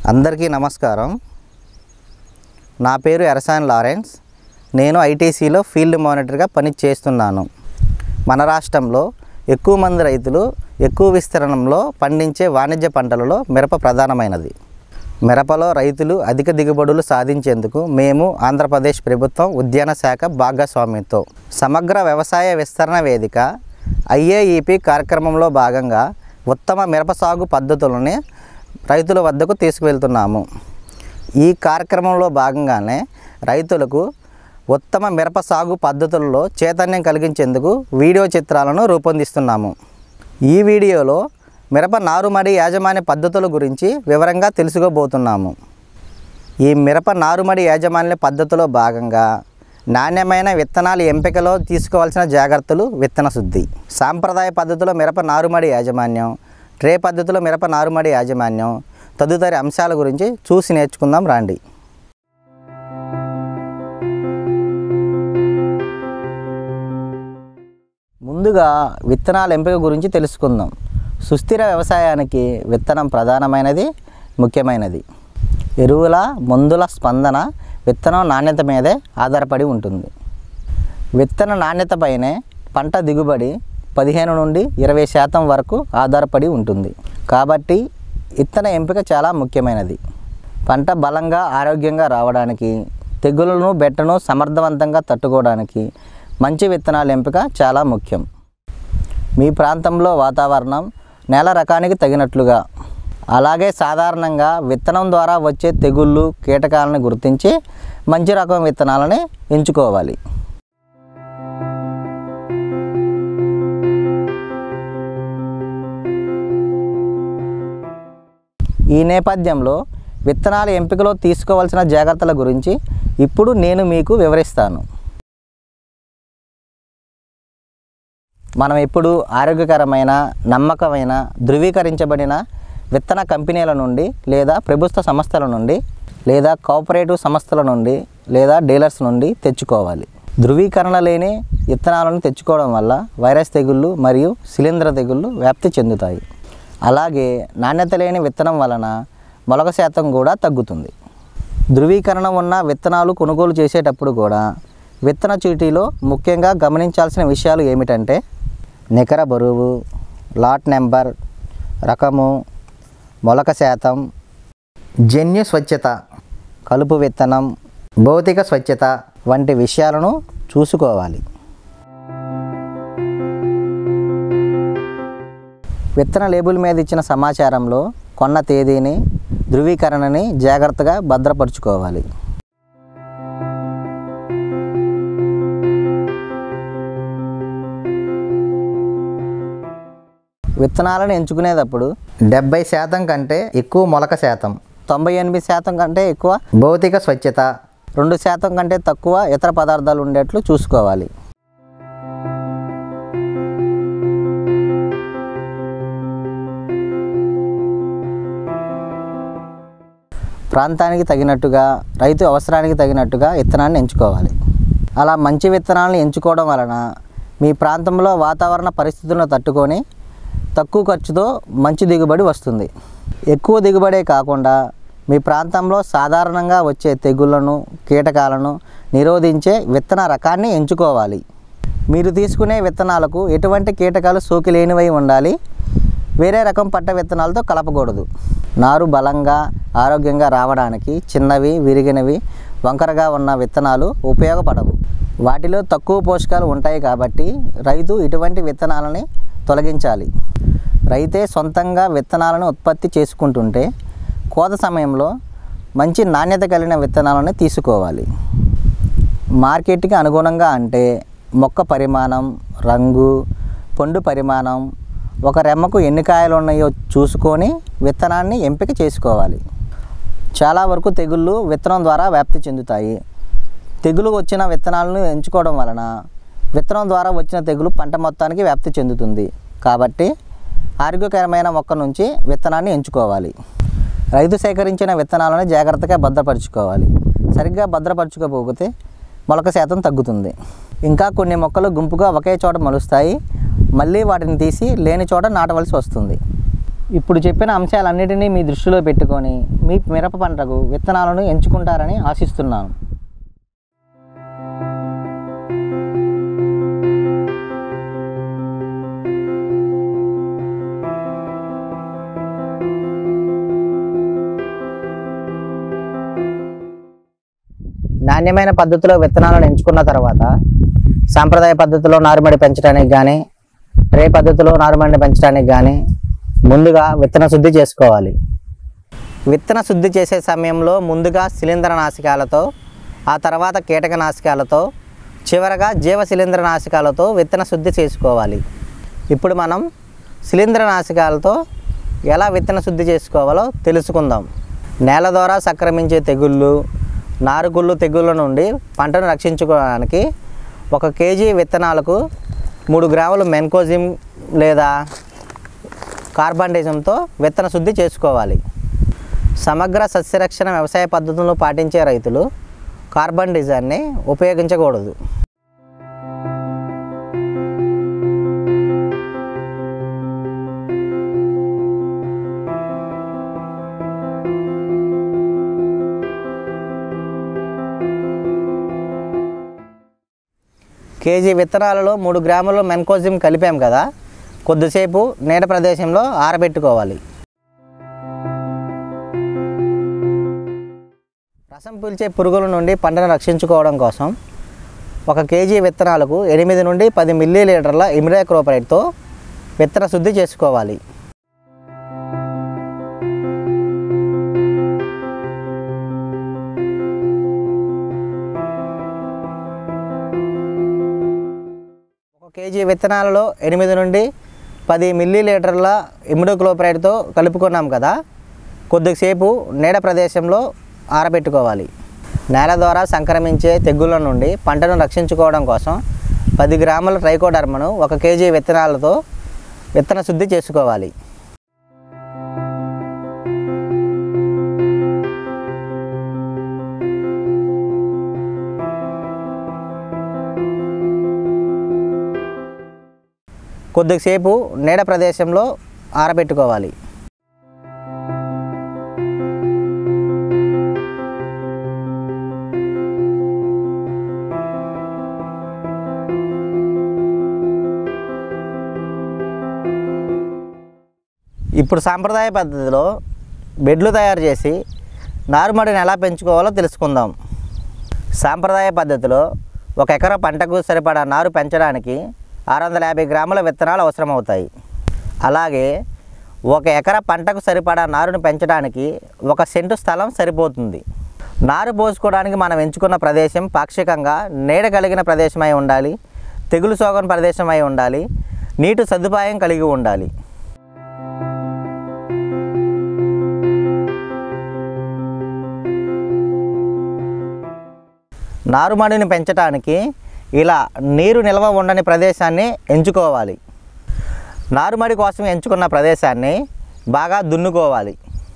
అందరికీ నమస్కారం నా పేరు ఎరసాన్ లారెన్స్ నేను ఐటీసీలో ఫీల్డ్ మానిటర్గా పని చేస్తున్నాను మన రాష్ట్రంలో ఎక్కువ మంది రైతులు ఎక్కువ విస్తీర్ణంలో పండించే వాణిజ్య పంటలలో మిరప ప్రధానమైనది మిరపలో రైతులు అధిక దిగుబడులు సాధించేందుకు మేము ఆంధ్రప్రదేశ్ ప్రభుత్వం ఉద్యాన శాఖ భాగస్వామ్యంతో సమగ్ర వ్యవసాయ విస్తరణ వేదిక ఐఏఈపి కార్యక్రమంలో భాగంగా ఉత్తమ మిరప సాగు పద్ధతులని రైతుల వద్దకు తీసుకువెళ్తున్నాము ఈ కార్యక్రమంలో భాగంగానే రైతులకు ఉత్తమ మిరప సాగు పద్ధతులలో చైతన్యం కలిగించేందుకు వీడియో చిత్రాలను రూపొందిస్తున్నాము ఈ వీడియోలో మిరప నారుమడి యాజమాన్య పద్ధతుల గురించి వివరంగా తెలుసుకోబోతున్నాము ఈ మిరప నారుమడి యాజమాన్య పద్ధతిలో భాగంగా నాణ్యమైన విత్తనాల ఎంపికలో తీసుకోవాల్సిన జాగ్రత్తలు విత్తన శుద్ధి సాంప్రదాయ పద్ధతిలో మిరప నారుమడి యాజమాన్యం ట్రే పద్ధతిలో మిరప నారుమడి యాజమాన్యం తదుపరి అంశాల గురించి చూసి నేర్చుకుందాం రండి ముందుగా విత్తనాల ఎంపిక గురించి తెలుసుకుందాం సుస్థిర వ్యవసాయానికి విత్తనం ప్రధానమైనది ముఖ్యమైనది ఎరువుల మందుల స్పందన విత్తనం నాణ్యత మీదే ఆధారపడి ఉంటుంది విత్తన నాణ్యతపైనే పంట దిగుబడి పదిహేను నుండి ఇరవై శాతం వరకు ఆధారపడి ఉంటుంది కాబట్టి విత్తన ఎంపిక చాలా ముఖ్యమైనది పంట బలంగా ఆరోగ్యంగా రావడానికి తెగులను బెట్టను సమర్థవంతంగా తట్టుకోవడానికి మంచి విత్తనాల ఎంపిక చాలా ముఖ్యం మీ ప్రాంతంలో వాతావరణం నేల రకానికి తగినట్లుగా అలాగే సాధారణంగా విత్తనం ద్వారా వచ్చే తెగుళ్ళు కీటకాలను గుర్తించి మంచి రకం విత్తనాలని ఎంచుకోవాలి ఈ నేపథ్యంలో విత్తనాల ఎంపికలో తీసుకోవాల్సిన జాగ్రత్తల గురించి ఇప్పుడు నేను మీకు వివరిస్తాను మనం ఇప్పుడు ఆరోగ్యకరమైన నమ్మకమైన ధృవీకరించబడిన విత్తన కంపెనీల నుండి లేదా ప్రభుత్వ సంస్థల నుండి లేదా కోఆపరేటివ్ సంస్థల నుండి లేదా డీలర్స్ నుండి తెచ్చుకోవాలి ధృవీకరణ లేని విత్తనాలను తెచ్చుకోవడం వల్ల వైరస్ తెగుళ్ళు మరియు శిలీంధ్ర తెగుళ్ళు వ్యాప్తి చెందుతాయి అలాగే నాణ్యత లేని విత్తనం వలన మొలక శాతం కూడా తగ్గుతుంది ధృవీకరణ ఉన్న విత్తనాలు కొనుగోలు చేసేటప్పుడు కూడా విత్తన చీటీలో ముఖ్యంగా గమనించాల్సిన విషయాలు ఏమిటంటే నికర బరువు లాట్ నెంబర్ రకము మొలక శాతం జన్యు స్వచ్ఛత కలుపు విత్తనం భౌతిక స్వచ్ఛత వంటి విషయాలను చూసుకోవాలి విత్తన లేబుల్ మీద ఇచ్చిన సమాచారంలో కొన్న తేదీని ధృవీకరణని జాగ్రత్తగా భద్రపరుచుకోవాలి విత్తనాలను ఎంచుకునేటప్పుడు డెబ్బై శాతం కంటే ఎక్కువ మొలక శాతం తొంభై ఎనిమిది శాతం కంటే ఎక్కువ భౌతిక స్వచ్ఛత రెండు శాతం కంటే తక్కువ ఇతర పదార్థాలు ఉండేట్లు చూసుకోవాలి ప్రాంతానికి తగినట్టుగా రైతు అవసరానికి తగినట్టుగా విత్తనాన్ని ఎంచుకోవాలి అలా మంచి విత్తనాలను ఎంచుకోవడం వలన మీ ప్రాంతంలో వాతావరణ పరిస్థితులను తట్టుకొని తక్కువ ఖర్చుతో మంచి దిగుబడి వస్తుంది ఎక్కువ దిగుబడే కాకుండా మీ ప్రాంతంలో సాధారణంగా వచ్చే తెగుళ్లను కీటకాలను నిరోధించే విత్తన రకాన్ని ఎంచుకోవాలి మీరు తీసుకునే విత్తనాలకు ఎటువంటి కీటకాలు సోకి లేనివై ఉండాలి వేరే రకం పట్ట విత్తనాలతో కలపకూడదు నారు బలంగా ఆరోగ్యంగా రావడానికి చిన్నవి విరిగినవి వంకరగా ఉన్న విత్తనాలు ఉపయోగపడవు వాటిలో తక్కువ పోషకాలు ఉంటాయి కాబట్టి రైతు ఇటువంటి విత్తనాలని తొలగించాలి రైతే సొంతంగా విత్తనాలను ఉత్పత్తి చేసుకుంటుంటే కోత సమయంలో మంచి నాణ్యత కలిగిన విత్తనాలను తీసుకోవాలి మార్కెట్కి అనుగుణంగా అంటే మొక్క పరిమాణం రంగు పండు పరిమాణం ఒక రెమ్మకు ఎన్ని కాయలు ఉన్నాయో చూసుకొని విత్తనాన్ని ఎంపిక చేసుకోవాలి చాలా వరకు తెగుళ్ళు విత్తనం ద్వారా వ్యాప్తి చెందుతాయి తెగులు వచ్చిన విత్తనాలను ఎంచుకోవడం వలన విత్తనం ద్వారా వచ్చిన తెగులు పంట మొత్తానికి వ్యాప్తి చెందుతుంది కాబట్టి ఆరోగ్యకరమైన మొక్క నుంచి విత్తనాన్ని ఎంచుకోవాలి రైతు సేకరించిన విత్తనాలను జాగ్రత్తగా భద్రపరచుకోవాలి సరిగ్గా భద్రపరచుకోకపోతే మొలక శాతం తగ్గుతుంది ఇంకా కొన్ని మొక్కలు గుంపుగా ఒకే చోట మొలుస్తాయి మళ్ళీ వాటిని తీసి లేని చోట నాటవలసి వస్తుంది ఇప్పుడు చెప్పిన అంశాలన్నిటినీ మీ దృష్టిలో పెట్టుకొని మీ మిరప పంటకు విత్తనాలను ఎంచుకుంటారని ఆశిస్తున్నాను నాణ్యమైన పద్ధతిలో విత్తనాలను ఎంచుకున్న తర్వాత సాంప్రదాయ పద్ధతిలో నారుమడి పెంచడానికి కానీ రే పద్ధతిలో నారుమడిని పెంచడానికి కానీ ముందుగా విత్తన శుద్ధి చేసుకోవాలి విత్తన శుద్ధి చేసే సమయంలో ముందుగా శిలీంద్ర నాశకాలతో ఆ తర్వాత కీటక నాశకాలతో చివరగా జీవ శిలీంద్ర నాశకాలతో విత్తన శుద్ధి చేసుకోవాలి ఇప్పుడు మనం శిలీంద్ర నాశకాలతో ఎలా విత్తన శుద్ధి చేసుకోవాలో తెలుసుకుందాం నేల ద్వారా సంక్రమించే తెగుళ్ళు నారుగుళ్ళు తెగుళ్ళ నుండి పంటను రక్షించుకోవడానికి ఒక కేజీ విత్తనాలకు మూడు గ్రాములు మెన్కోజిమ్ లేదా కార్బండిజంతో విత్తన శుద్ధి చేసుకోవాలి సమగ్ర సస్యరక్షణ వ్యవసాయ పద్ధతులను పాటించే రైతులు కార్బన్ డిజైన్ని ఉపయోగించకూడదు కేజీ విత్తనాలలో మూడు గ్రాములు మెన్కోజిమ్ కలిపాం కదా కొద్దిసేపు నీడ ప్రదేశంలో ఆరబెట్టుకోవాలి రసం పీల్చే పురుగుల నుండి పంటను రక్షించుకోవడం కోసం ఒక కేజీ విత్తనాలకు ఎనిమిది నుండి పది మిల్లీ లీటర్ల ఇమిడాక్రోపరైట్తో విత్తన శుద్ధి చేసుకోవాలి ఒక కేజీ విత్తనాలలో ఎనిమిది నుండి పది మిల్లీ లీటర్ల ఇమిడోక్లోపరైడ్తో కలుపుకున్నాం కదా కొద్దిసేపు నీడ ప్రదేశంలో ఆరబెట్టుకోవాలి నేల ద్వారా సంక్రమించే తెగుళ్ళ నుండి పంటను రక్షించుకోవడం కోసం పది గ్రాముల ట్రైకోడర్మను ఒక కేజీ విత్తనాలతో విత్తన శుద్ధి చేసుకోవాలి కొద్దిసేపు నీడ ప్రదేశంలో ఆరబెట్టుకోవాలి ఇప్పుడు సాంప్రదాయ పద్ధతిలో బెడ్లు తయారు చేసి నారుమడిని ఎలా పెంచుకోవాలో తెలుసుకుందాం సాంప్రదాయ పద్ధతిలో ఒక ఎకరా పంటకు సరిపడా నారు పెంచడానికి ఆరు వందల యాభై గ్రాముల విత్తనాలు అవసరమవుతాయి అలాగే ఒక ఎకరా పంటకు సరిపడా నారును పెంచడానికి ఒక సెంటు స్థలం సరిపోతుంది నారు పోసుకోవడానికి మనం ఎంచుకున్న ప్రదేశం పాక్షికంగా నీడ కలిగిన ప్రదేశమై ఉండాలి తెగులు సోకని ప్రదేశమై ఉండాలి నీటి సదుపాయం కలిగి ఉండాలి నారుమడిని పెంచడానికి ఇలా నీరు నిల్వ ఉండని ప్రదేశాన్ని ఎంచుకోవాలి నారుమడి కోసం ఎంచుకున్న ప్రదేశాన్ని బాగా దున్నుకోవాలి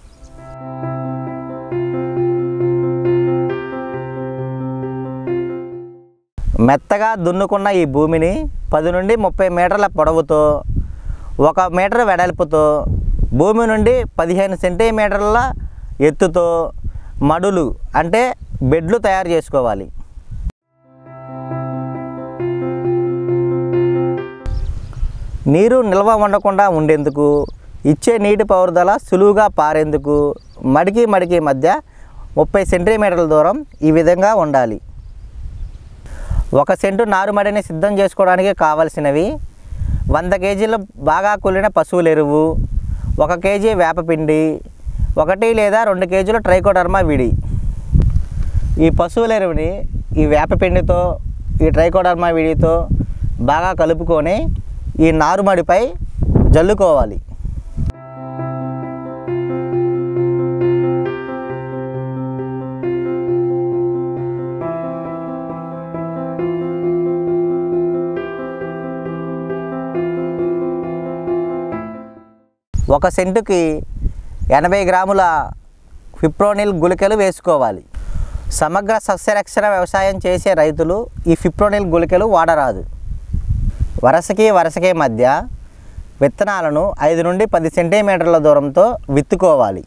మెత్తగా దున్నుకున్న ఈ భూమిని పది నుండి ముప్పై మీటర్ల పొడవుతో ఒక మీటర్ వెడల్పుతో భూమి నుండి పదిహేను సెంటీమీటర్ల ఎత్తుతో మడులు అంటే బెడ్లు తయారు చేసుకోవాలి నీరు నిల్వ ఉండకుండా ఉండేందుకు ఇచ్చే నీటి పారుదల సులువుగా పారేందుకు మడికి మడికి మధ్య ముప్పై సెంటీమీటర్ల దూరం ఈ విధంగా ఉండాలి ఒక సెంటు నారుమడిని సిద్ధం చేసుకోవడానికి కావలసినవి వంద కేజీల బాగా కూలిన పశువుల ఎరువు ఒక కేజీ వేపపిండి ఒకటి లేదా రెండు కేజీల ట్రైకోడర్మా విడి ఈ పశువుల ఎరువుని ఈ వేపపిండితో ఈ ట్రైకోడర్మా విడితో బాగా కలుపుకొని ఈ నారుమడిపై జల్లుకోవాలి ఒక సెంటుకి ఎనభై గ్రాముల ఫిప్రోనిల్ గుళికలు వేసుకోవాలి సమగ్ర సస్యరక్షణ వ్యవసాయం చేసే రైతులు ఈ ఫిప్రోనిల్ గుళికలు వాడరాదు వరసకి వరసకి మధ్య విత్తనాలను ఐదు నుండి పది సెంటీమీటర్ల దూరంతో విత్తుకోవాలి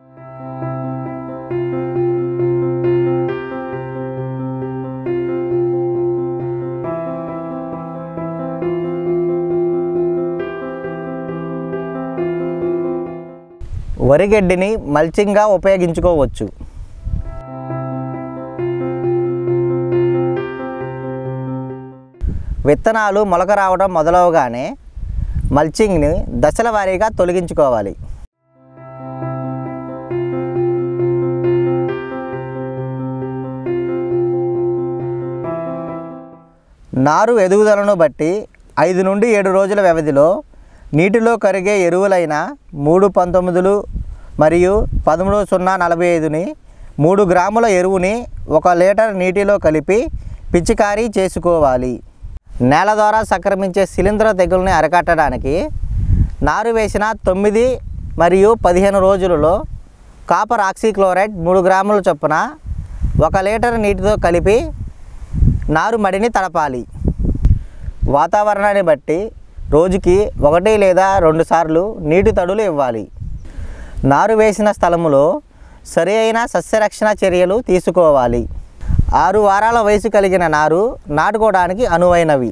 వరిగడ్డిని మల్చింగ్గా ఉపయోగించుకోవచ్చు విత్తనాలు మొలక రావడం మొదలవగానే మల్చింగ్ని దశల వారీగా తొలగించుకోవాలి నారు ఎదుగుదలను బట్టి ఐదు నుండి ఏడు రోజుల వ్యవధిలో నీటిలో కరిగే ఎరువులైన మూడు పంతొమ్మిదిలు మరియు పదమూడు సున్నా నలభై ఐదుని మూడు గ్రాముల ఎరువుని ఒక లీటర్ నీటిలో కలిపి పిచికారీ చేసుకోవాలి నేల ద్వారా సంక్రమించే శిలీంధ్ర తెగుల్ని అరికట్టడానికి నారు వేసిన తొమ్మిది మరియు పదిహేను రోజులలో కాపర్ ఆక్సీక్లోరైడ్ మూడు గ్రాముల చొప్పున ఒక లీటర్ నీటితో కలిపి నారు మడిని తడపాలి వాతావరణాన్ని బట్టి రోజుకి ఒకటి లేదా రెండు సార్లు నీటి తడులు ఇవ్వాలి నారు వేసిన స్థలములో సరి అయిన సస్యరక్షణ చర్యలు తీసుకోవాలి ఆరు వారాల వయసు కలిగిన నారు నాటుకోవడానికి అనువైనవి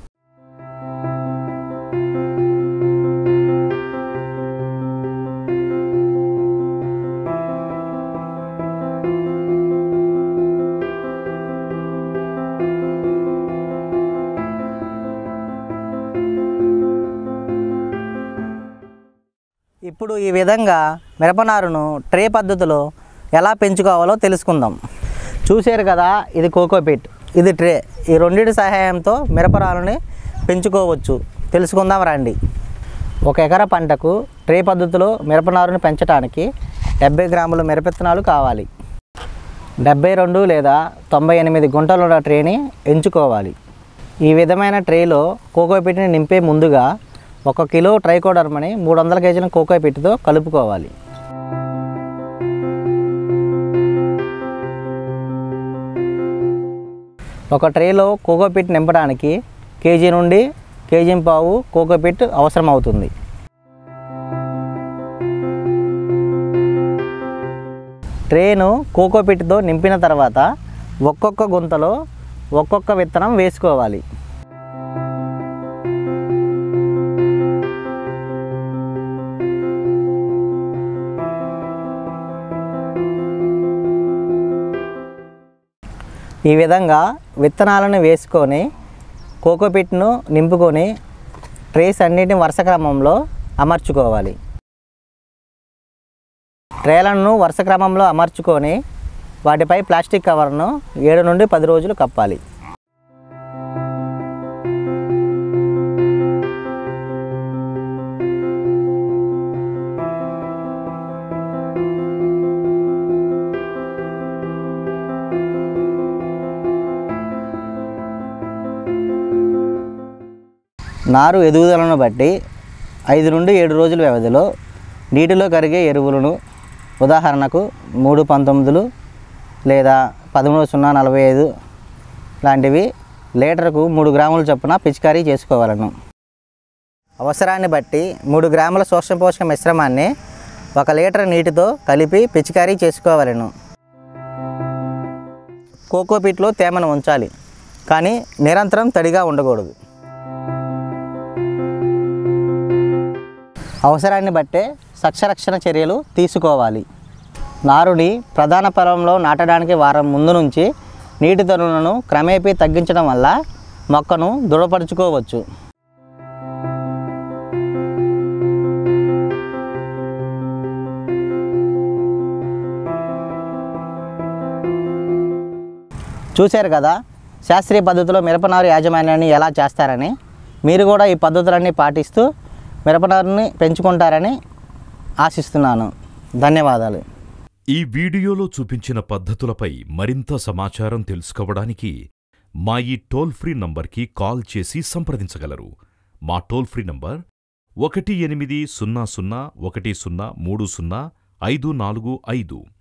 ఇప్పుడు ఈ విధంగా మిరపనారును ట్రే పద్ధతిలో ఎలా పెంచుకోవాలో తెలుసుకుందాం చూశారు కదా ఇది కోకోపీట్ ఇది ట్రే ఈ రెండింటి సహాయంతో మిరపనారుని పెంచుకోవచ్చు తెలుసుకుందాం రండి ఒక ఎకరా పంటకు ట్రే పద్ధతిలో మిరపనారుని పెంచడానికి డెబ్బై గ్రాముల మిరపెత్తనాలు కావాలి డెబ్బై రెండు లేదా తొంభై ఎనిమిది గుంటల ట్రేని ఎంచుకోవాలి ఈ విధమైన ట్రేలో కోకోపీట్ని నింపే ముందుగా ఒక కిలో ట్రైకోడర్మని మూడు వందల కేజీల కోకోపీట్తో కలుపుకోవాలి ఒక ట్రేలో కోకోపీట్ నింపడానికి కేజీ నుండి కేజీ పావు కోకోపీట్ అవసరం అవుతుంది ట్రేను కోకోపీట్తో నింపిన తర్వాత ఒక్కొక్క గుంతలో ఒక్కొక్క విత్తనం వేసుకోవాలి ఈ విధంగా విత్తనాలను వేసుకొని కోకోపీట్ను నింపుకొని ట్రేస్ అన్నిటిని వరుస క్రమంలో అమర్చుకోవాలి ట్రేలను వరుస క్రమంలో అమర్చుకొని వాటిపై ప్లాస్టిక్ కవర్ను ఏడు నుండి పది రోజులు కప్పాలి నారు ఎదుగుదలను బట్టి ఐదు నుండి ఏడు రోజుల వ్యవధిలో నీటిలో కరిగే ఎరువులను ఉదాహరణకు మూడు పంతొమ్మిదిలు లేదా పదమూడు సున్నా నలభై ఐదు లాంటివి లీటర్కు మూడు గ్రాముల చొప్పున పిచికారీ చేసుకోవాలను అవసరాన్ని బట్టి మూడు గ్రాముల సూక్ష్మ పోషక మిశ్రమాన్ని ఒక లీటర్ నీటితో కలిపి పిచికారీ చేసుకోవాలను కోకోపీట్లో తేమను ఉంచాలి కానీ నిరంతరం తడిగా ఉండకూడదు అవసరాన్ని బట్టే సస్యరక్షణ చర్యలు తీసుకోవాలి నారుని ప్రధాన పొలంలో నాటడానికి వారం ముందు నుంచి నీటి తరుణను క్రమేపీ తగ్గించడం వల్ల మొక్కను దృఢపరుచుకోవచ్చు చూశారు కదా శాస్త్రీయ పద్ధతిలో మిరపనారు యాజమాన్యాన్ని ఎలా చేస్తారని మీరు కూడా ఈ పద్ధతులన్నీ పాటిస్తూ మిరపనారుని పెంచుకుంటారని ఆశిస్తున్నాను ధన్యవాదాలు ఈ వీడియోలో చూపించిన పద్ధతులపై మరింత సమాచారం తెలుసుకోవడానికి మా ఈ టోల్ ఫ్రీ నంబర్కి కాల్ చేసి సంప్రదించగలరు మా టోల్ ఫ్రీ నంబర్ ఒకటి ఎనిమిది సున్నా సున్నా ఒకటి సున్నా మూడు సున్నా ఐదు నాలుగు ఐదు